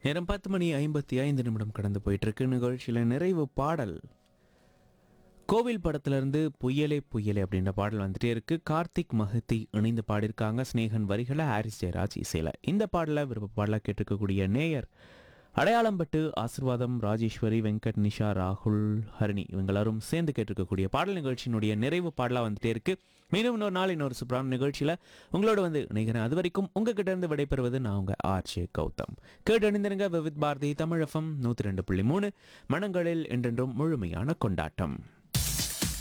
நேரம் பத்து மணி ஐம்பத்தி ஐந்து நிமிடம் கடந்து போயிட்டு இருக்கு நிகழ்ச்சியில் நிறைவு பாடல் கோவில் படத்திலிருந்து புயலே புயலே அப்படின்ற பாடல் வந்துட்டே இருக்கு கார்த்திக் மஹத்தி இணைந்து பாடியிருக்காங்க ஸ்னேகன் வரிகளை ஹாரிஸ் ஜெயராஜ் இசையில இந்த பாடலை விருப்ப பாடலாக கேட்டிருக்கக்கூடிய நேயர் அடையாளம் பட்டு ஆசிர்வாதம் ராஜேஸ்வரி வெங்கட் நிஷா ராகுல் ஹரிணி இவங்க எல்லாரும் சேர்ந்து கேட்டிருக்கக்கூடிய பாடல் நிகழ்ச்சியினுடைய நிறைவு பாடலாக வந்துட்டே இருக்கு மீண்டும் இன்னொரு நாள் இன்னொரு சூப்பரான நிகழ்ச்சியில் உங்களோட வந்து இணைகிறேன் அது வரைக்கும் உங்ககிட்ட இருந்து விடைபெறுவது நான் உங்க ஆர்ஜே கௌதம் கேட்டு அணிந்திருங்க விவித் பாரதி தமிழகம் நூற்றி ரெண்டு புள்ளி மூணு மனங்களில் என்றென்றும் முழுமையான கொண்டாட்டம்